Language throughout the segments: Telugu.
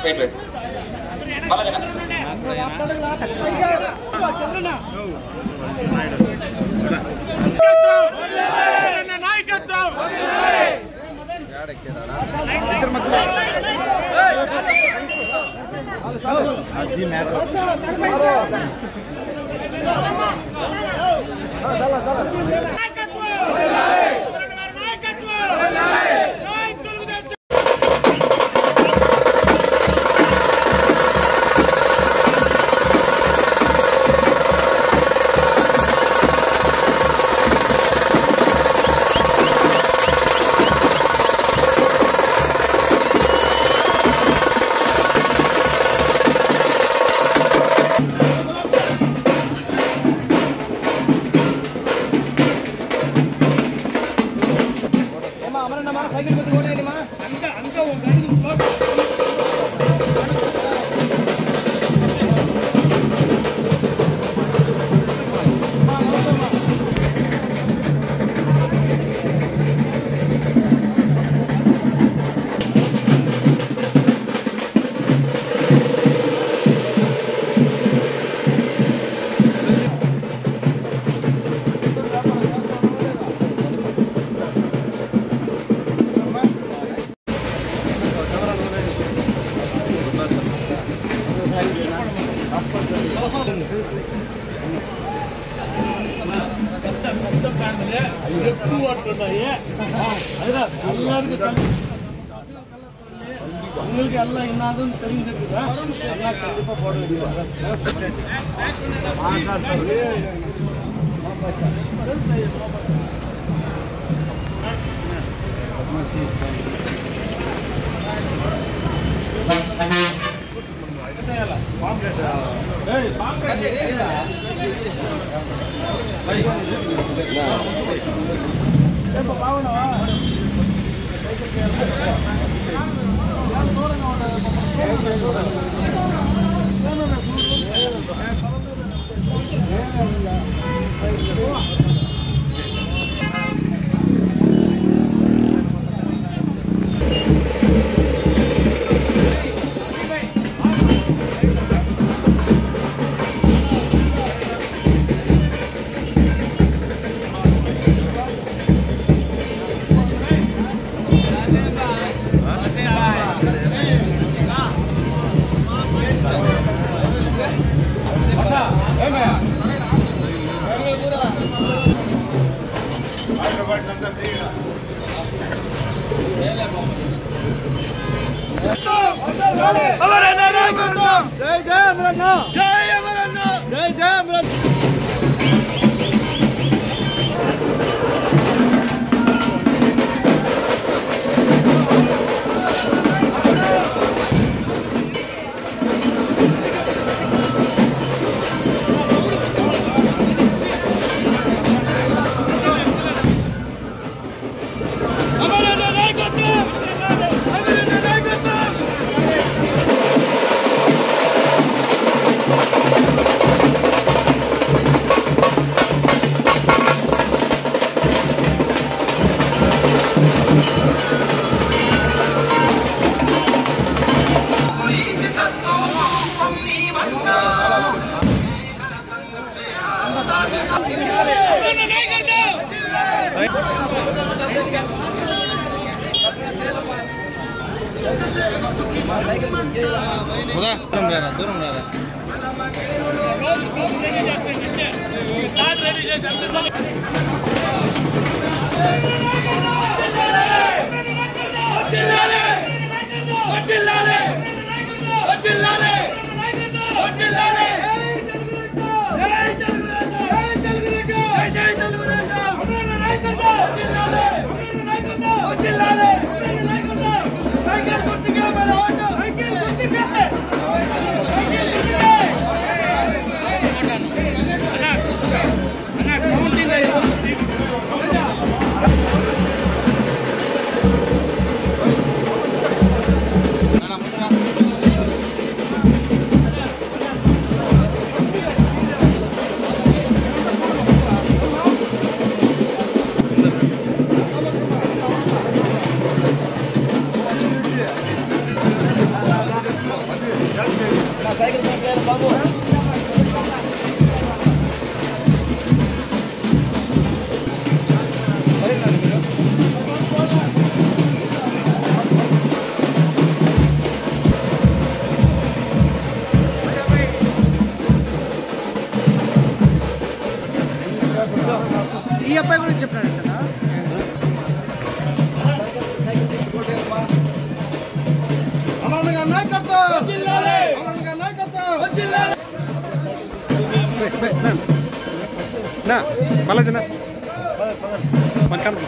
వెయిట్ వెయిట్ మళ్ళా జన உங்களுக்கு எல்லாம் என்னதுன்னு தெரிஞ்சிருக்குதா எல்லாம் கண்டிப்பா போட வேண்டியது జై జై అమరన్న జై అమరన్న జై జై అమరన్న అమరన్న నాయకత్వం అమరన్న నాయకత్వం దూరం రారా దూరం రారా అన్న నా మళ్ళా చిన్న మన కనుక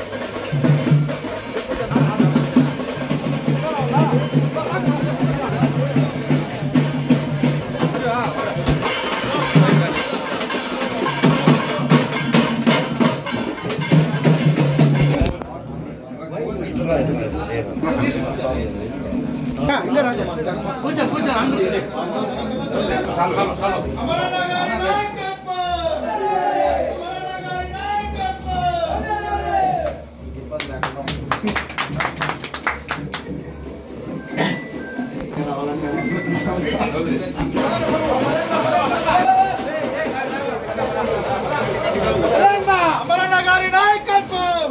అమరనగరి నాయకత్వం అమరనగరి నాయకత్వం అమరనగరి నాయకత్వం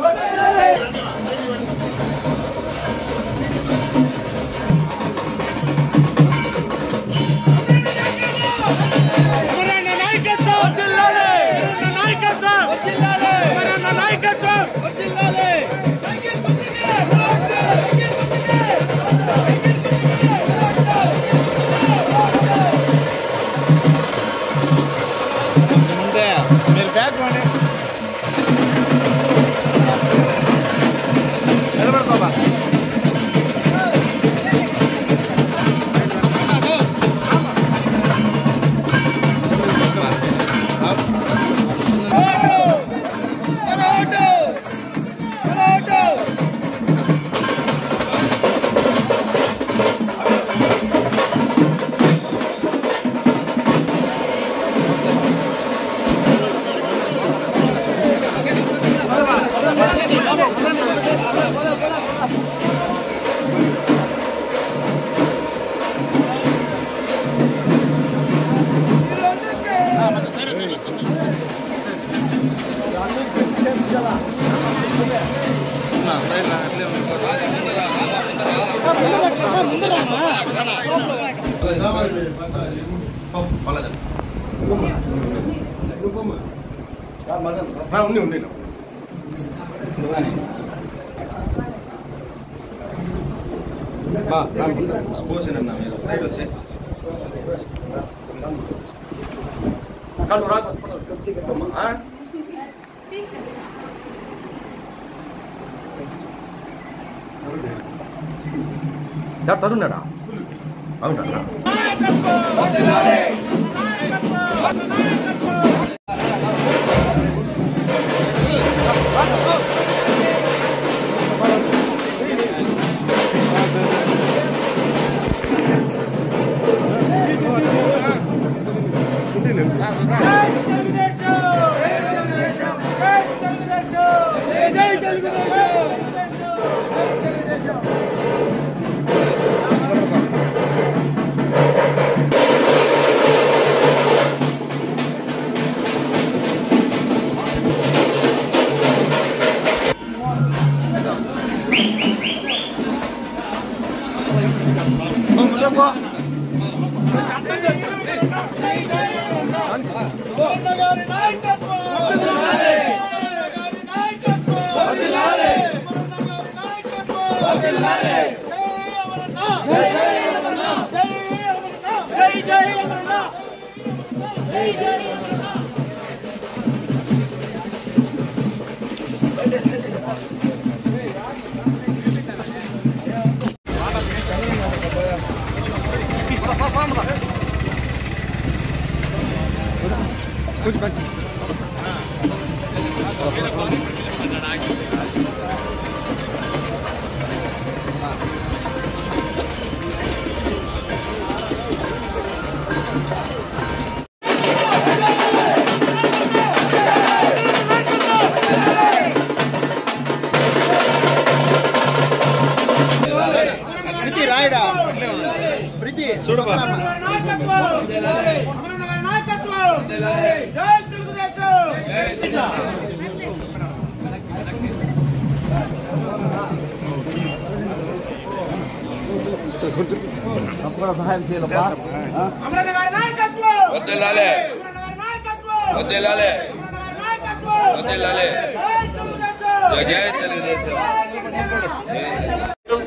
అమరన్న నాయకత్వం వర్ధిల్లాలి అమరన్న నాయకత్వం వర్ధిల్లాలి అమరన్న నాయకత్వం వర్ధిల్లాలి ముందే మీరు బ్యాగ్ రండి నిలబడుకోబా ఉంది ఉంది పోసినన్నా మీరు సైడ్ వచ్చే కాళ్ళు రా ఆ? ಯಾರು ತರುಣಡ ಹೌದಾ అమరనగరి నాయకత్వం అమరనగరి నాయకత్వం అమరనగరి నాయకత్వం జై అమరన్న జై జై అమరన్న జై అమరన్న జై జై అమరన్న జై జై అమరన్న ప్రీతి రాయడా ప్రీతి చూడబా నాయకత్వం అమరనగరి నాయకత్వం జై తెలుగుదేశం తప్పకుండా సహాయం చేయాలబ్బా అమరనగరి నాయకత్వం వద్దెల్లాలే అమరనగరి నాయకత్వం వద్దెల్లాలే అమరనగరి నాయకత్వం వద్దెల్లాలే జై తెలుగుదేశం జై జై తెలుగుదేశం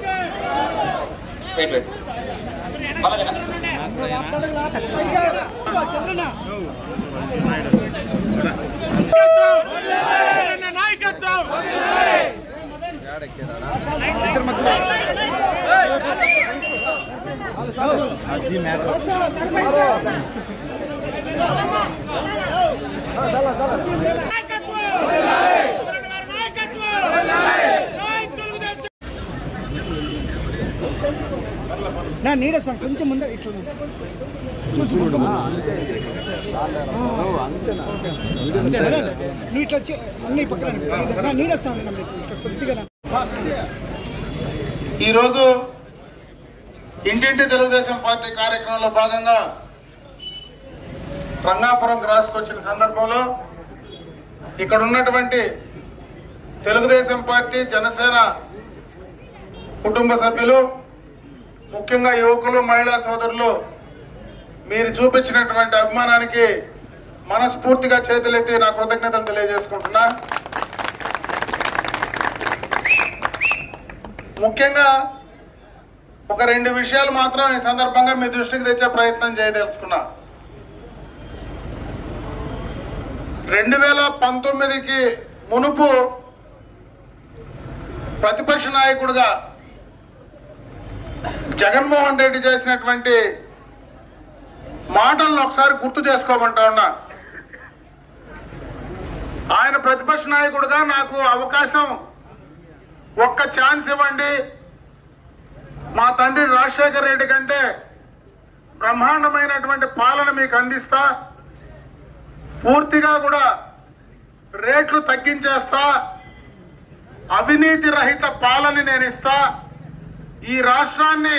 జై తెలుగుదేశం మళ్ళా నాయకత్వం నాయకత్వం నాయకత్వం జై తెలుగుదేశం నా నీడస్తాను కొంచెం ముందర ఇట్లా చూసుకుంటా నువ్వు ఇట్లా వచ్చి అన్ని పక్కన నా నీడస్తాను ఇట్లా కొద్దిగా నా- ఈరోజు ఇంటింటి తెలుగుదేశం పార్టీ కార్యక్రమంలో భాగంగా రంగాపురం క్రాస్కి వచ్చిన సందర్భంలో ఇక్కడ ఉన్నటువంటి తెలుగుదేశం పార్టీ జనసేన కుటుంబ సభ్యులు ముఖ్యంగా యువకులు మహిళా సోదరులు మీరు చూపించినటువంటి అభిమానానికి మనస్ఫూర్తిగా చేతులెత్తి నా కృతజ్ఞతలు తెలియజేసుకుంటున్నా ముఖ్యంగా ఒక రెండు విషయాలు మాత్రం ఈ సందర్భంగా మీ దృష్టికి తెచ్చే ప్రయత్నం చేయదలుచుకున్నా రెండు వేల పంతొమ్మిదికి మునుపు ప్రతిపక్ష నాయకుడిగా జగన్మోహన్ రెడ్డి చేసినటువంటి మాటలను ఒకసారి గుర్తు చేసుకోమంటా ఉన్నా ఆయన ప్రతిపక్ష నాయకుడిగా నాకు అవకాశం ఒక్క ఛాన్స్ ఇవ్వండి మా తండ్రి రాజశేఖర రెడ్డి కంటే బ్రహ్మాండమైనటువంటి పాలన మీకు అందిస్తా పూర్తిగా కూడా రేట్లు తగ్గించేస్తా అవినీతి రహిత పాలన నేను ఇస్తా ఈ రాష్ట్రాన్ని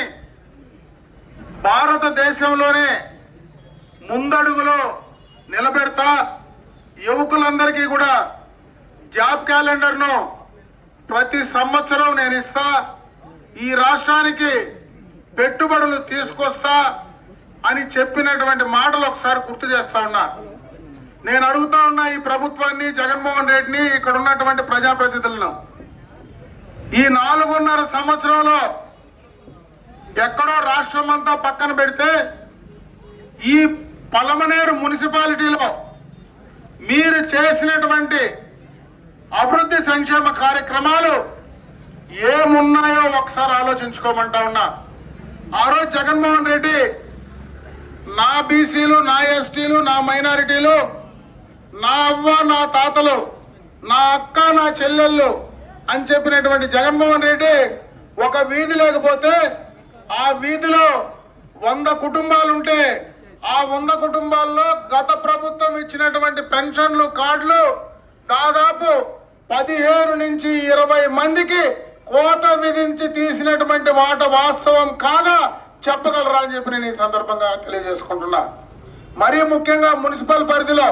భారతదేశంలోనే ముందడుగులో నిలబెడతా యువకులందరికీ కూడా జాబ్ క్యాలెండర్ను ప్రతి సంవత్సరం నేను ఇస్తా ఈ రాష్ట్రానికి పెట్టుబడులు తీసుకొస్తా అని చెప్పినటువంటి మాటలు ఒకసారి గుర్తు చేస్తా ఉన్నా నేను అడుగుతా ఉన్నా ఈ ప్రభుత్వాన్ని జగన్మోహన్ రెడ్డిని ఇక్కడ ఉన్నటువంటి ప్రజాప్రతినిధులను ఈ నాలుగున్నర సంవత్సరంలో ఎక్కడో రాష్ట్రం అంతా పక్కన పెడితే ఈ పలమనేరు మున్సిపాలిటీలో మీరు చేసినటువంటి అభివృద్ధి సంక్షేమ కార్యక్రమాలు ఏమున్నాయో ఒకసారి ఆలోచించుకోమంటా ఉన్నా ఆ రోజు జగన్మోహన్ రెడ్డి నా బీసీలు నా ఎస్టీలు నా మైనారిటీలు నా అవ్వ నా తాతలు నా అక్క నా చెల్లెళ్ళు అని చెప్పినటువంటి జగన్మోహన్ రెడ్డి ఒక వీధి లేకపోతే ఆ వీధిలో వంద కుటుంబాలుంటే ఆ వంద కుటుంబాల్లో గత ప్రభుత్వం ఇచ్చినటువంటి పెన్షన్లు కార్డులు దాదాపు పదిహేను నుంచి ఇరవై మందికి కోట విధించి తీసినటువంటి మాట వాస్తవం కాగా చెప్పగలరా అని చెప్పి నేను ఈ సందర్భంగా తెలియజేసుకుంటున్నా మరీ ముఖ్యంగా మున్సిపల్ పరిధిలో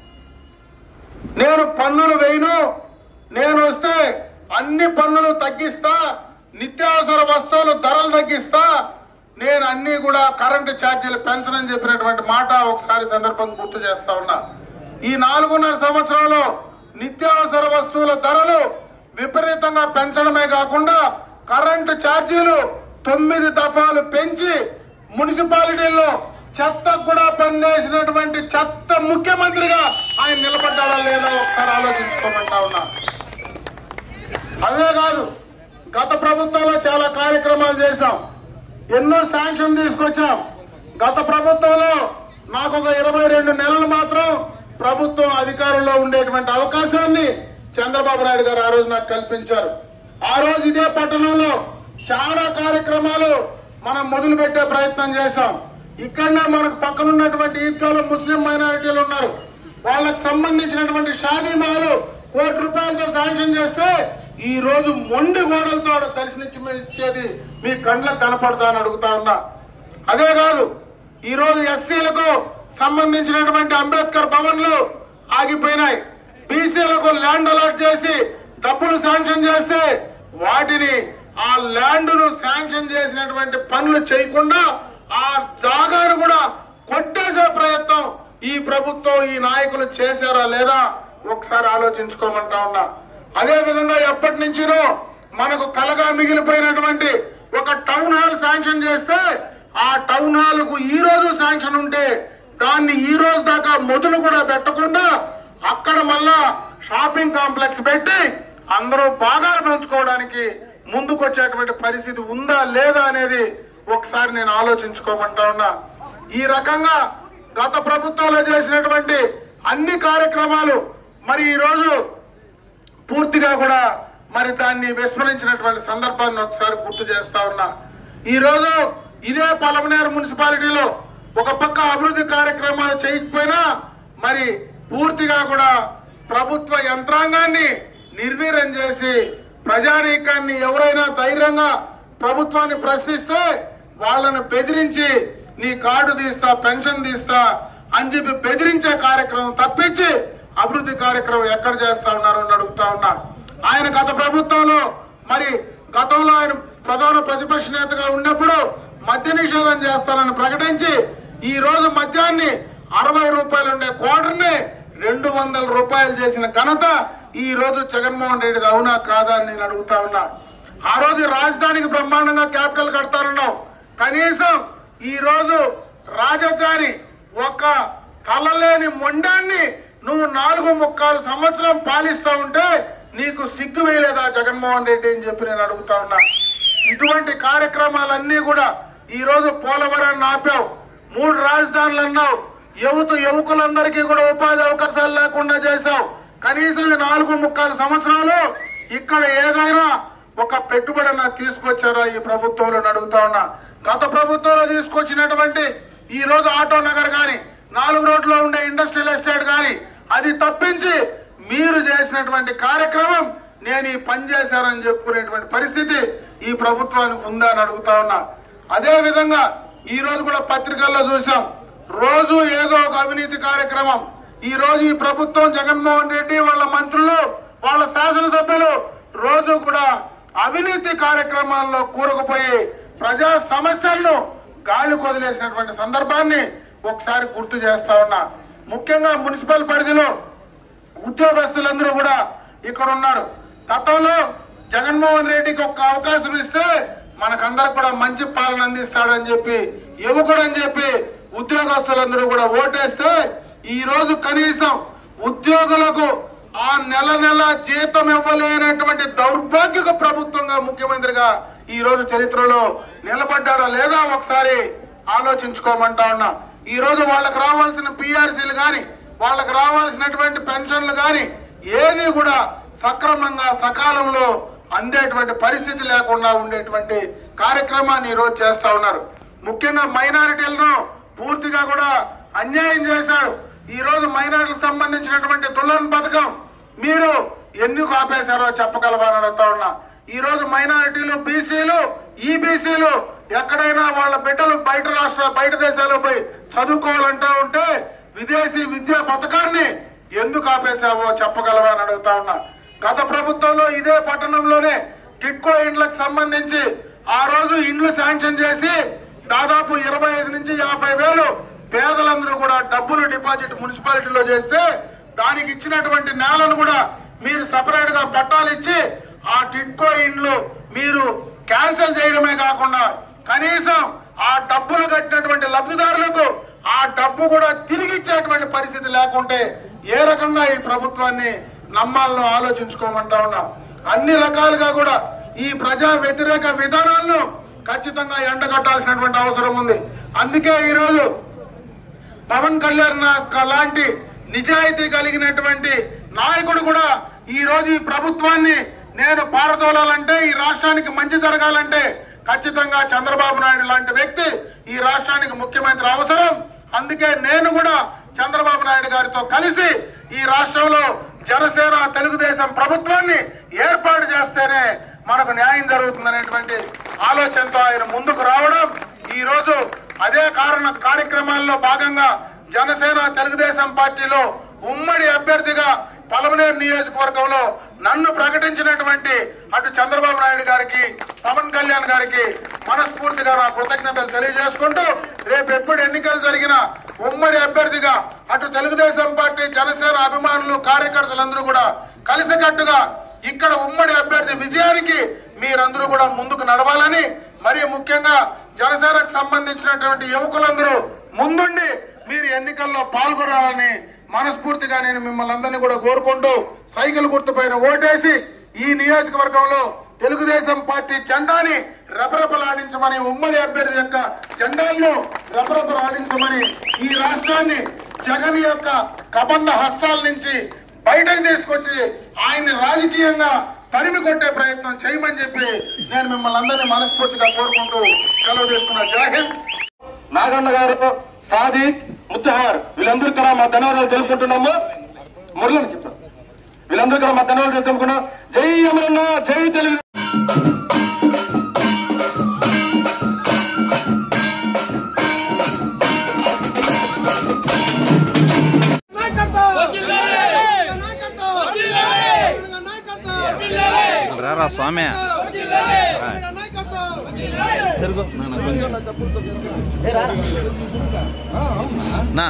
నేను పన్నులు వేయను నేను వస్తే అన్ని పన్నులు తగ్గిస్తా నిత్యావసర వస్తువులు ధరలు తగ్గిస్తా నేను అన్ని కూడా కరెంటు ఛార్జీలు పెంచనని చెప్పినటువంటి మాట ఒకసారి సందర్భం గుర్తు చేస్తా ఉన్నా ఈ నాలుగున్నర సంవత్సరంలో నిత్యావసర వస్తువుల ధరలు విపరీతంగా పెంచడమే కాకుండా కరెంటు ఛార్జీలు తొమ్మిది దఫాలు పెంచి మున్సిపాలిటీల్లో చెత్త కూడా పనిచేసినటువంటి చెత్త ముఖ్యమంత్రిగా ఆయన నిలబడ్డాడా లేదా ఒకసారి ఆలోచించుకోమంటా ఉన్నా అదే కాదు గత ప్రభుత్వంలో చాలా కార్యక్రమాలు చేశాం ఎన్నో శాంక్షన్ తీసుకొచ్చాం గత ప్రభుత్వంలో నాకు ఒక ఇరవై రెండు నెలలు మాత్రం ప్రభుత్వం అధికారంలో ఉండేటువంటి అవకాశాన్ని చంద్రబాబు నాయుడు గారు ఆ రోజు నాకు కల్పించారు ఆ రోజు ఇదే పట్టణంలో చాలా కార్యక్రమాలు మనం మొదలు పెట్టే ప్రయత్నం చేశాం ఇక్కడనే మనకు పక్కనున్నటువంటి ఈద్గాలో ముస్లిం మైనారిటీలు ఉన్నారు వాళ్ళకి సంబంధించినటువంటి షాదీ మహల్ కోటి రూపాయలతో శాంక్షన్ చేస్తే ఈ రోజు మొండి గోడలతో ఆడ దర్శనిచ్చేది మీ కండ్లకు కనపడతా అని అడుగుతా ఉన్నా అదే కాదు ఈ రోజు ఎస్సీలకు సంబంధించినటువంటి అంబేద్కర్ భవన్లు ఆగిపోయినాయి బీసీలకు ల్యాండ్ అలాట్ చేసి డబ్బులు శాంక్షన్ చేస్తే వాటిని ఆ ల్యాండ్ ను శాంక్షన్ చేసినటువంటి పనులు చేయకుండా ఆ జాగాను కూడా కొట్టేసే ప్రయత్నం ఈ ప్రభుత్వం ఈ నాయకులు చేశారా లేదా ఒకసారి ఆలోచించుకోమంటా ఉన్నా అదే విధంగా ఎప్పటి నుంచినో మనకు కలగా మిగిలిపోయినటువంటి ఒక టౌన్ హాల్ శాంక్షన్ చేస్తే ఆ టౌన్ హాల్ కు ఈ రోజు శాంక్షన్ ఉంటే దాన్ని ఈ రోజు దాకా మొదలు కూడా పెట్టకుండా అక్కడ మళ్ళా షాపింగ్ కాంప్లెక్స్ పెట్టి అందరూ భాగాలు పెంచుకోవడానికి ముందుకొచ్చేటువంటి పరిస్థితి ఉందా లేదా అనేది ఒకసారి నేను ఆలోచించుకోమంటా ఉన్నా ఈ రకంగా గత ప్రభుత్వంలో చేసినటువంటి అన్ని కార్యక్రమాలు మరి ఈ రోజు పూర్తిగా కూడా మరి దాన్ని విస్మరించినటువంటి సందర్భాన్ని ఒకసారి గుర్తు చేస్తా ఉన్నా ఈ రోజు ఇదే పలమనేరు మున్సిపాలిటీలో ఒక పక్క అభివృద్ధి కార్యక్రమాలు చేయకపోయినా మరి పూర్తిగా కూడా ప్రభుత్వ యంత్రాంగాన్ని నిర్వీర్యం చేసి ప్రజానీకాన్ని ఎవరైనా ధైర్యంగా ప్రభుత్వాన్ని ప్రశ్నిస్తే వాళ్ళను బెదిరించి నీ కార్డు తీస్తా పెన్షన్ తీస్తా అని చెప్పి బెదిరించే కార్యక్రమం తప్పించి అభివృద్ధి కార్యక్రమం ఎక్కడ చేస్తా ఉన్నారో అని అడుగుతా ఉన్నా ఆయన గత ప్రభుత్వంలో మరి గతంలో ఆయన ప్రధాన ప్రతిపక్ష నేతగా ఉన్నప్పుడు మద్య నిషేధం చేస్తానని ప్రకటించి ఈ రోజు మద్యాన్ని అరవై రూపాయలు ఉండే క్వార్టర్ని రెండు వందల రూపాయలు చేసిన ఘనత ఈ రోజు జగన్మోహన్ రెడ్డి అవునా కాదా అని నేను అడుగుతా ఉన్నా ఆ రోజు రాజధానికి బ్రహ్మాండంగా క్యాపిటల్ కడతానన్నావు కనీసం ఈ రోజు రాజధాని ఒక తలలేని మొండాన్ని నువ్వు నాలుగు ముక్కాలు సంవత్సరం పాలిస్తా ఉంటే నీకు సిగ్గు వేయలేదా జగన్మోహన్ రెడ్డి అని చెప్పి నేను అడుగుతా ఉన్నా ఇటువంటి కార్యక్రమాలన్నీ కూడా ఈ రోజు పోలవరాన్ని ఆపావు మూడు రాజధానులు అన్నావు యువత యువకులందరికీ కూడా ఉపాధి అవకాశాలు లేకుండా చేశావు కనీసం ఈ నాలుగు ముక్కాలు సంవత్సరాలు ఇక్కడ ఏదైనా ఒక పెట్టుబడి అన్న తీసుకొచ్చారా ఈ ప్రభుత్వంలో అని అడుగుతా ఉన్నా గత ప్రభుత్వంలో తీసుకొచ్చినటువంటి ఈ రోజు ఆటో నగర్ గాని నాలుగు రోడ్లో ఉండే ఇండస్ట్రియల్ ఎస్టేట్ గాని అది తప్పించి మీరు చేసినటువంటి కార్యక్రమం నేను ఈ పని చేశానని చెప్పుకునేటువంటి పరిస్థితి ఈ ప్రభుత్వానికి ఉందా అని అడుగుతా ఉన్నా అదే విధంగా ఈ రోజు కూడా పత్రికల్లో చూసాం రోజు ఏదో ఒక అవినీతి కార్యక్రమం ఈ రోజు ఈ ప్రభుత్వం జగన్మోహన్ రెడ్డి వాళ్ళ మంత్రులు వాళ్ళ శాసనసభ్యులు రోజు కూడా అవినీతి కార్యక్రమాల్లో కూరుకుపోయి ప్రజా సమస్యలను గాలి కొదిలేసినటువంటి సందర్భాన్ని ఒకసారి గుర్తు చేస్తా ఉన్నా ముఖ్యంగా మున్సిపల్ పరిధిలో ఉద్యోగస్తులందరూ కూడా ఇక్కడ ఉన్నారు గతంలో జగన్మోహన్ రెడ్డికి ఒక్క అవకాశం ఇస్తే మనకందరికి కూడా మంచి పాలన అందిస్తాడని చెప్పి యువకుడు అని చెప్పి ఉద్యోగస్తులందరూ కూడా ఓటేస్తే ఈ రోజు కనీసం ఉద్యోగులకు ఆ నెల నెల జీతం ఇవ్వలేనటువంటి దౌర్భాగ్యక ప్రభుత్వంగా ముఖ్యమంత్రిగా ఈ రోజు చరిత్రలో నిలబడ్డాడా లేదా ఒకసారి ఆలోచించుకోమంటా ఉన్నా ఈ రోజు వాళ్ళకి రావాల్సిన పిఆర్సీలు గాని వాళ్ళకి రావాల్సినటువంటి పెన్షన్లు గాని ఏది కూడా సక్రమంగా సకాలంలో అందేటువంటి పరిస్థితి లేకుండా ఉండేటువంటి కార్యక్రమాన్ని ఈ రోజు చేస్తా ఉన్నారు ముఖ్యంగా మైనారిటీలను పూర్తిగా కూడా అన్యాయం చేశాడు ఈ రోజు మైనారిటీలకు సంబంధించినటువంటి దుల్హన్ పథకం మీరు ఎందుకు ఆపేశారో చెప్పగలవా అని అడుగుతా ఉన్నా ఈ రోజు మైనారిటీలు బీసీలు ఈబీసీలు ఎక్కడైనా వాళ్ళ బిడ్డలు బయట రాష్ట్ర బయట దేశాలకు పోయి చదువుకోవాలంటా ఉంటే విదేశీ విద్యా పథకాన్ని ఎందుకు ఆపేశావో చెప్పగలవా అని అడుగుతా ఉన్నా గత ప్రభుత్వంలో ఇదే పట్టణంలోనే టిట్కో ఇండ్లకు సంబంధించి ఆ రోజు ఇండ్లు శాంక్షన్ చేసి దాదాపు ఇరవై ఐదు నుంచి యాభై వేలు పేదలందరూ కూడా డబ్బులు డిపాజిట్ మున్సిపాలిటీలో చేస్తే దానికి ఇచ్చినటువంటి నేలను కూడా మీరు సపరేట్ గా పట్టాలు ఇచ్చి ఆ టిట్కో ఇండ్లు మీరు క్యాన్సిల్ చేయడమే కాకుండా కనీసం ఆ డబ్బులు కట్టినటువంటి లబ్ధిదారులకు ఆ డబ్బు కూడా తిరిగి ఇచ్చేటువంటి పరిస్థితి లేకుంటే ఏ రకంగా ఈ ప్రభుత్వాన్ని నమ్మాలనో ఆలోచించుకోమంటా ఉన్నా అన్ని రకాలుగా కూడా ఈ ప్రజా వ్యతిరేక విధానాలను ఖచ్చితంగా ఎండగట్టాల్సినటువంటి అవసరం ఉంది అందుకే ఈ రోజు పవన్ కళ్యాణ్ నా- లాంటి నిజాయితీ కలిగినటువంటి నాయకుడు కూడా ఈ రోజు ఈ ప్రభుత్వాన్ని నేను పారదోలాలంటే ఈ రాష్ట్రానికి మంచి జరగాలంటే ఖచ్చితంగా చంద్రబాబు నాయుడు లాంటి వ్యక్తి ఈ రాష్ట్రానికి ముఖ్యమంత్రి అవసరం అందుకే నేను కూడా చంద్రబాబు నాయుడు గారితో కలిసి ఈ రాష్ట్రంలో జనసేన తెలుగుదేశం ప్రభుత్వాన్ని ఏర్పాటు చేస్తేనే మనకు న్యాయం జరుగుతుందనేటువంటి ఆలోచనతో ఆయన ముందుకు రావడం ఈ రోజు అదే కారణ కార్యక్రమాల్లో భాగంగా జనసేన తెలుగుదేశం పార్టీలో ఉమ్మడి అభ్యర్థిగా పలమనేరు నియోజకవర్గంలో నన్ను ప్రకటించినటువంటి అటు చంద్రబాబు నాయుడు గారికి పవన్ కళ్యాణ్ గారికి మనస్ఫూర్తిగా నా కృతజ్ఞతలు తెలియజేసుకుంటూ రేపు ఎప్పుడు ఎన్నికలు జరిగినా ఉమ్మడి అభ్యర్థిగా అటు తెలుగుదేశం పార్టీ జనసేన అభిమానులు కార్యకర్తలందరూ కూడా కలిసికట్టుగా ఇక్కడ ఉమ్మడి అభ్యర్థి విజయానికి మీరందరూ కూడా ముందుకు నడవాలని మరి ముఖ్యంగా జనసేనకు సంబంధించినటువంటి యువకులందరూ ముందుండి మీరు ఎన్నికల్లో పాల్గొనాలని మనస్ఫూర్తిగా నేను మిమ్మల్ని అందరినీ కూడా కోరుకుంటూ సైకిల్ గుర్తుపైన ఓటేసి ఈ నియోజకవర్గంలో తెలుగుదేశం పార్టీ జెండాని రెపరెపలాడించమని ఉమ్మడి అభ్యర్థి యొక్క జెండాలను రెపరెపలాడించమని ఈ రాష్ట్రాన్ని జగన్ యొక్క కబంధ హస్తాల నుంచి బయటకు తీసుకొచ్చి ఆయన్ని రాజకీయంగా తరిమి కొట్టే ప్రయత్నం చేయమని చెప్పి నేను మిమ్మల్ని అందరినీ మనస్ఫూర్తిగా కోరుకుంటూ సెలవు తీసుకున్నా జాహిద్ నాగన్న గారు సాదిక్ ముత్తహార్ వీళ్ళందరూ కూడా మా ధన్యవాదాలు తెలుపుకుంటున్నాము మురళని చెప్తాం వీళ్ళందరూ కూడా మా ధన్యవాదాలు తెలుపుకున్నాం జై అమరన్న జై తెలుగు రారా స్వామి నా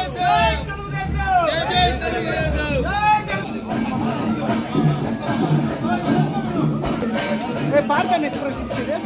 పాడతాను ఎక్కడ చూపించేది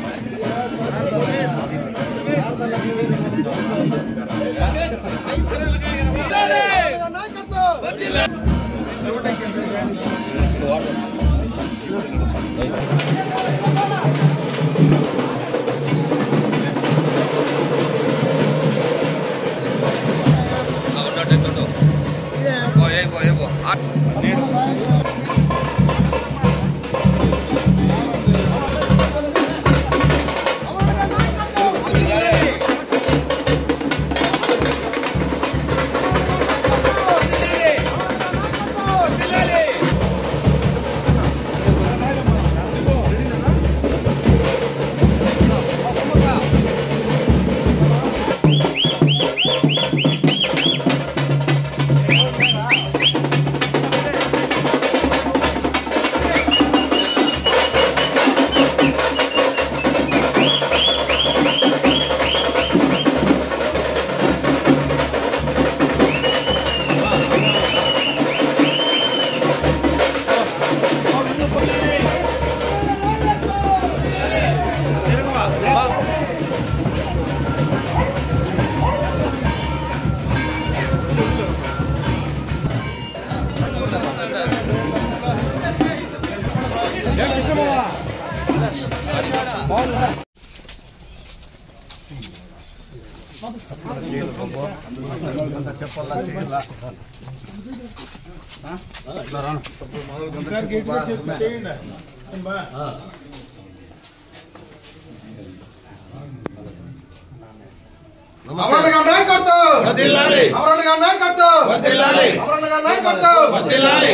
అమరణ గారి నాయకత్వం వర్ధిల్లాలి అమరణ గారి నాయకత్వం వర్ధిల్లాలి అమరణ గారి నాయకత్వం వర్ధిల్లాలి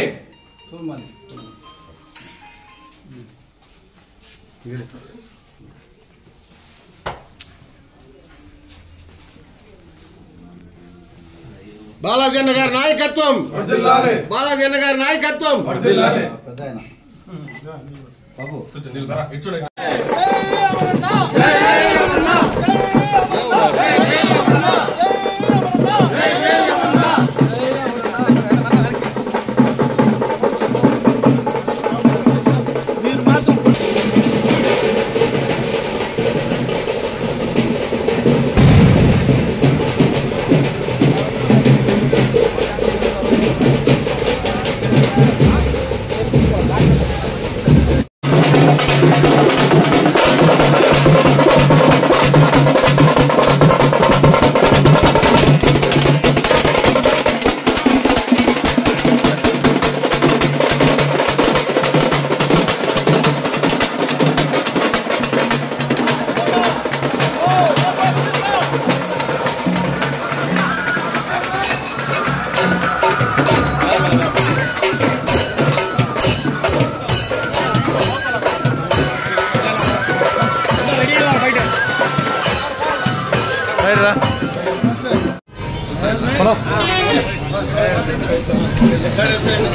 బాలాజన్న గారి నాయకత్వం వర్ధిల్లాలి బాలాజన్న గారి నాయకత్వం వర్ధిల్లాలి రా